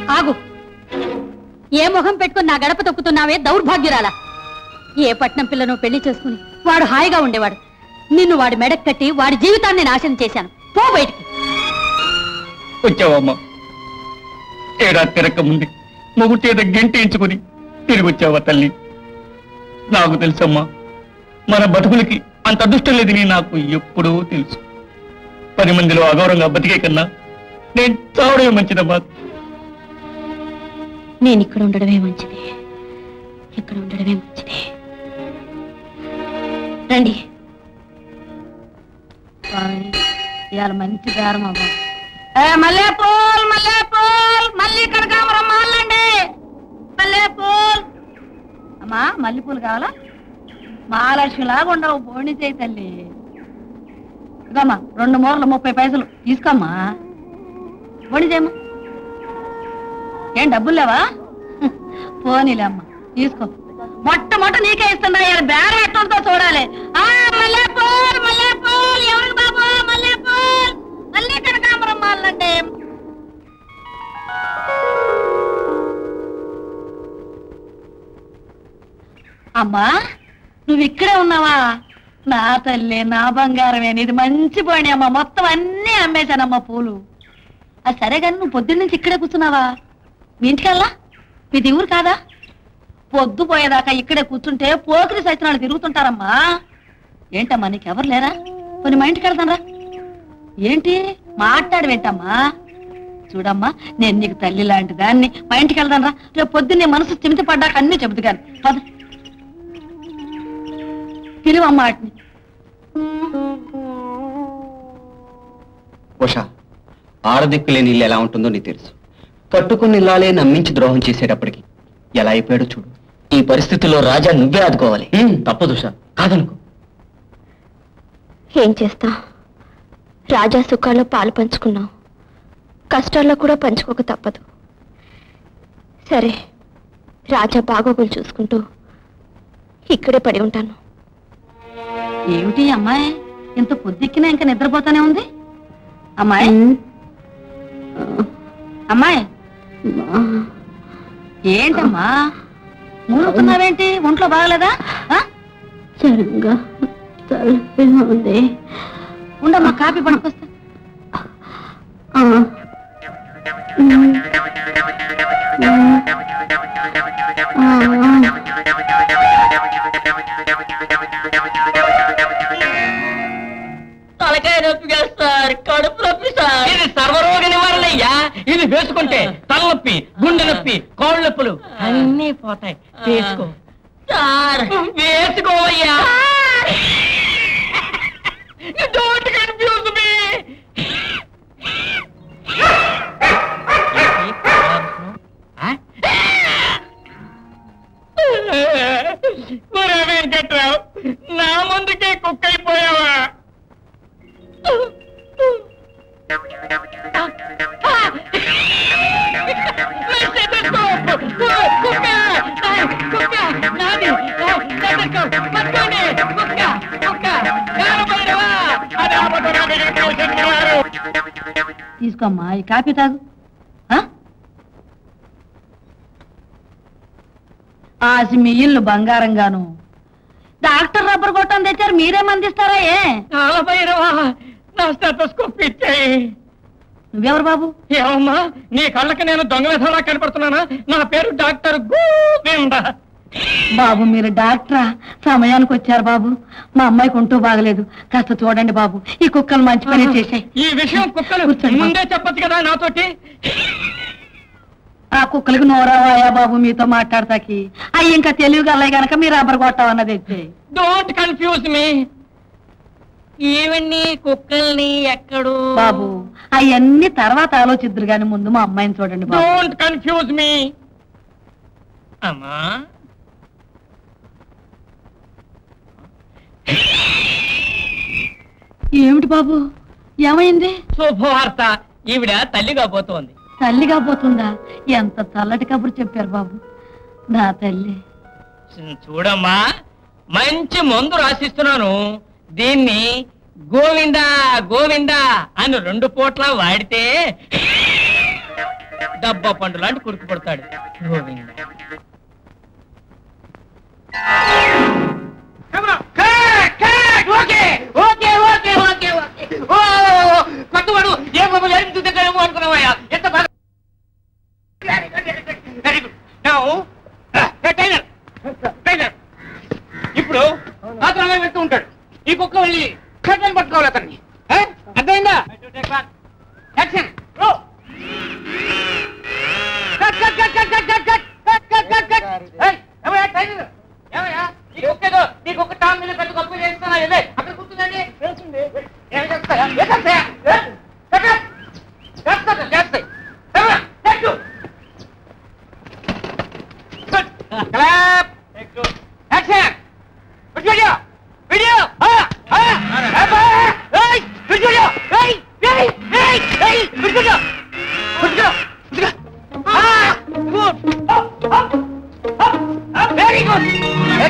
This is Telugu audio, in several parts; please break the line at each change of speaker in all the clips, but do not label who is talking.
ఆగు ఏ మొహం పెట్టుకుని నా గడప తొక్కుతున్నావే దౌర్భాగ్యురాలా ఏ పట్నం పిల్లను పెళ్లి చేసుకుని వాడు హాయిగా ఉండేవాడు నిన్ను వాడి మెడకు కట్టి వాడి జీవితాన్ని నాశనం చేశాను పో బయటికి
వచ్చావమ్మా ఏడా తిరక్క ముందు మొగు చేత గెంటేయించుకుని తిరిగి వచ్చావా తల్లి నాకు తెలుసమ్మా మన బతుకులకి అంత అదృష్టం లేదని నాకు ఎప్పుడూ తెలుసు పది మందిలో అగౌరవంగా బతికే కన్నా నేను చావడమే మంచిదమ్మా
నేను ఇక్కడ ఉండడమే మంచిది ఇక్కడ ఉండడమే మంచిది రండి ఇవాళ మంచి దారం అవ్వ మల్లె పూల్ మల్లె పూల్ మళ్ళీ కనకామరం మాలండి మల్లె పూల్ అమ్మా మల్లెపూలు కావాలా మహాలక్ష్మిలాగా ఉండవు బోణి చేయి తల్లి ఇదమ్మా రెండు మూరలు ముప్పై పైసలు తీసుకోమ్మా బోణి చేయమ్మా ఏం డబ్బులు లేవా పోనీలే అమ్మ తీసుకో మొట్టమొదట నీకే ఇస్తున్నా ఇవాళ బేరం ఎట్టుందో చూడాలి ఆ మల్లెపూల్ మల్లెపూల్ ఎవరికి బాబు మల్లెపూల్ మళ్ళీ కనకాంబరం మాలండి అమ్మా నువ్వు ఇక్కడే ఉన్నావా నా తల్లి నా బంగారమే ఇది మంచి పోయినాయి అమ్మా మొత్తం అన్నీ అమ్మేశానమ్మా పూలు అది సరే కానీ నువ్వు పొద్దున్న నుంచి ఇక్కడే కూర్చున్నావా మీ ఇంటికెళ్ళా మీది ఊరు కాదా పొద్దు పోయేదాకా ఇక్కడే కూర్చుంటే పోకిరి సైతనాలు తిరుగుతుంటారమ్మా ఏంటమ్మా నీకెవరు లేరా కొన్ని మా ఇంటికి వెళ్తానరా ఏంటి మాట్లాడవేంటమ్మా చూడమ్మా నేను నీకు తల్లి లాంటి దాన్ని మా ఇంటికి వెళ్తానరా రేపు పొద్దున్నే మనసు చిమితి పడ్డాక అన్ని చెబుతు కానీ పద పిలువమ్మా వాటిని
ఉషా ఆడదిక్కులేని ఇల్లు ఎలా ఉంటుందో నీకు తెలుసు కట్టుకుని ఇల్లాలే నమ్మించి ద్రోహం చేసేటప్పటికి ఎలా అయిపోయాడో చూడు
ఈ పరిస్థితుల్లో రాజా నువ్వే ఆదుకోవాలి
హ్మ్.
తప్పదు ఉషా కాదనుకో
ఏం చేస్తా రాజా సుఖాల్లో పాలు పంచుకున్నాం కష్టాల్లో కూడా పంచుకోక తప్పదు సరే రాజా బాగోగులు చూసుకుంటూ ఇక్కడే పడి ఉంటాను
ఏమిటి ఈ అమ్మాయి ఇంత పొద్దుక్కినా ఇంకా నిద్రపోతానే ఉంది అమ్మాయి అమ్మాయి ఏంటమ్మా మూలుగుతున్నావేంటి ఒంట్లో బాగలేదా ఆ?
సరంగా తలపిగా ఉంది
ఉండమ్మా కాపీ పడుకొస్తా
తలకాయ నొప్పి సార్ కడుపు నొప్పి సార్
ఇది సర్వరోగ నివారణ అయ్యా ఇది వేసుకుంటే తలనొప్పి గుండె నొప్పి కాళ్ళు నొప్పులు అన్నీ పోతాయి వేసుకో
సార్
వేసుకోవయ్యా డోంట్ కన్ఫ్యూజ్ మీ ఒరే వెంకట్రావు నా ముందుకే కుక్క అయిపోయావా
తీసుకోమ్మా ఈ కాపీ తాగు ఆ? ఆసి మీ ఇల్లు బంగారంగాను డాక్టర్ రబ్బర్ కొట్టం తెచ్చారు మీరే మందిస్తారా ఏ
నా స్టెటోస్కోప్ ఇచ్చాయి
నువ్వెవరు బాబు
ఏమమ్మా నీ కళ్ళకి నేను దొంగ విధంగా కనపడుతున్నానా నా పేరు డాక్టర్ గోవింద
బాబు మీరు డాక్టరా సమయానికి వచ్చారు బాబు మా అమ్మాయికి ఉంటూ బాగలేదు కాస్త చూడండి బాబు ఈ కుక్కలు మంచి పని చేశాయి
ఈ విషయం కుక్కలు
కూర్చోండి బాబు.
ముందే చెప్పొచ్చు కదా నాతోటి
ఆ కుక్కలకి నోరావాయా బాబు మీతో మాట్లాడతాకి అయ్యి ఇంకా తెలివిగా అల్లయ్య గనక మీరు రబ్బర్ కొట్టామన్నది తెచ్చి
డోంట్ కన్ఫ్యూజ్ మీ
ఈవెన్ని కుక్కల్ని ఎక్కడు
బాబు అవన్నీ తర్వాత ఆలోచిద్దరు గాని ముందు మా అమ్మాయిని చూడండి బాబు
డోంట్ కన్ఫ్యూజ్ మీ అమ్మా
ఏమిటి బాబు ఏమైంది
శుభవార్త ఈవిడ తల్లిగా పోతోంది
తల్లిగా పోతుందా ఎంత చల్లటి కబురు చెప్పారు బాబు నా తల్లి
చూడమ్మా మంచి మందు రాసిస్తున్నాను దీన్ని గోవిందా గోవిందా అని రెండు పూట్ల వాడితే
డబ్బా పండు లాంటి కొడుకు పడతాడు Govinda
okay okay okay okay okay ఓ కొత్తవాడు ఏ బాబు ఏం చూద్దామో అనుకున్నావయ్యా ఎంత బాగా very good now tailor tailor ఇప్పుడు ఆతరంగా వెళ్తూ ఉంటాడు ఈ కుక్క వెళ్ళి కట్టెలు పట్టుకోవాలి అతన్ని ఏ? అర్థమైందా యాక్షన్ రో cut cut cut cut cut cut cut cut cut cut cut ఏయ్ ఏమయ్యా టైలర్ ఏమయ్యా ఈ కుక్క ఏదో నీ కుక్క టామ్ మీద పెద్ద గొప్ప చేస్తున్నా ఏదే అక్కడ కూర్చుందండి ఏమి చేస్తాయా ఏ చేస్తాయా ఏ? Cut cut. చేస్తాయి చేస్తాయి ఏమయ్యా? పెట్టు. Good. Clap. Action. Good video. Video. Ah, ah. Apa? Hey, good video. Hey, hey, hey, hey. Good video. Good video. Good video. Ah, good. Up, up, up, up. Very good. Hey.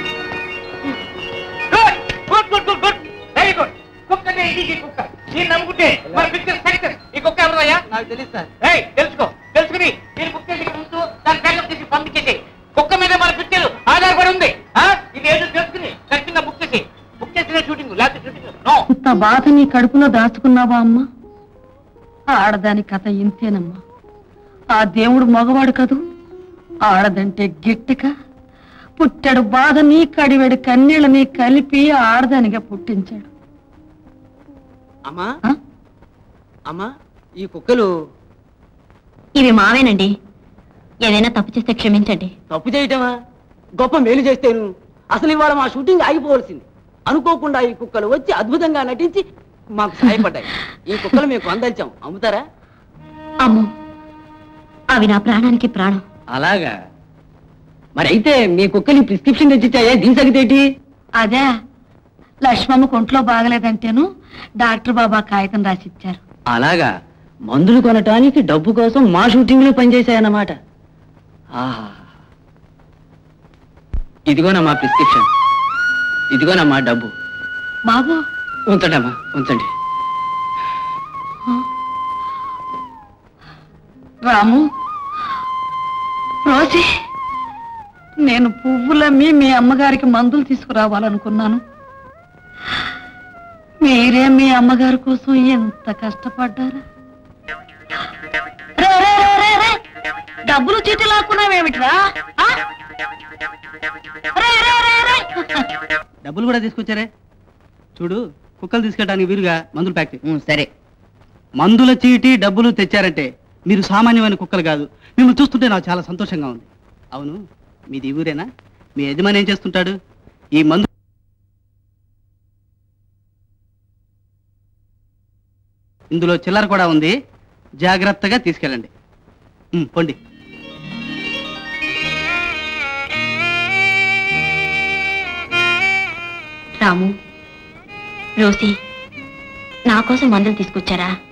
Good. Good, good, good, good. Very good. కుక్క అంటే ఇది ఈ కుక్క దీన్ని నమ్ముకుంటే మన పిక్చర్ సరిగ్గా ఈ కుక్క ఎవరయ్యా
నాకు తెలుసు సార్
ఏయ్ తెలుసుకో తెలుసుకుని మీరు బుక్ చేసి ముందు దాని బ్యాగ్ తీసి పంపించేసి కుక్క మీద మన పిక్చర్ ఆధారపడి ఉంది ఆ? ఇది ఏదో తెలుసుకుని ఖచ్చితంగా బుక్ చేసి బుక్ చేసిన షూటింగ్ లేకపోతే షూటింగ్ నో
ఇంత బాధ నీ కడుపులో దాచుకున్నావా అమ్మా ఆడదాని కథ ఇంతేనమ్మా ఆ దేవుడు మగవాడు కదూ ఆడదంటే గిట్టిక పుట్టాడు బాధని కడివెడు కన్నీళ్ళని కలిపి ఆడదానిగా పుట్టించాడు
అమ్మా
ఆ?
అమ్మా ఈ కుక్కలు
ఇవి మావేనండి ఏదైనా తప్పు చేస్తే క్షమించండి
తప్పు చేయటమా గొప్ప మేలు చేస్తేను అసలు ఇవాళ మా షూటింగ్ ఆగిపోవలసింది అనుకోకుండా ఈ కుక్కలు వచ్చి అద్భుతంగా నటించి మాకు సహాయపడ్డాయి ఈ కుక్కలు మేము అందరిచాం అమ్ముతారా
అమ్మో అవి నా ప్రాణానికి ప్రాణం
అలాగా మరి అయితే మీ కుక్కని ప్రిస్క్రిప్షన్ తెచ్చిచ్చాయా దీని సంగతి ఏంటి
అదే లక్ష్మమ్మ ఒంట్లో బాగలేదంటేను డాక్టర్ బాబా కాగితం రాసిచ్చారు
అలాగా మందులు కొనటానికి డబ్బు కోసం మా షూటింగ్ లో పనిచేశాయన్నమాట ఆహా ఇదిగోనమ్మా ప్రిస్క్రిప్షన్ ఇదిగోనమ్మా డబ్బు
బాబు
ఉంచండమ్మా ఉంచండి
రాము రోజీ నేను పువ్వులమ్మి మీ అమ్మగారికి మందులు తీసుకురావాలనుకున్నాను మీరే మీ అమ్మగారి కోసం ఎంత కష్టపడ్డారా రే, రే, రే, రే, రే. డబ్బులు చీటీ లాక్కున్నావేమిట్రా ఆ? రే, రే, రే, రే.
డబ్బులు కూడా తీసుకొచ్చారే చూడు కుక్కలు తీసుకెళ్ళడానికి వీలుగా మందులు ప్యాక్ చేయి.
సరే
మందుల చీటి డబ్బులు తెచ్చారంటే మీరు సామాన్యమైన కుక్కలు కాదు మిమ్మల్ని చూస్తుంటే నాకు చాలా సంతోషంగా ఉంది అవును మీది ఈ ఊరేనా మీ యజమాని ఏం చేస్తుంటాడు ఈ మందు ఇందులో చిల్లర కూడా ఉంది జాగ్రత్తగా తీసుకెళ్ళండి ఉమ్, పొండి
రాము రోసి నా కోసం మందులు తీసుకొచ్చారా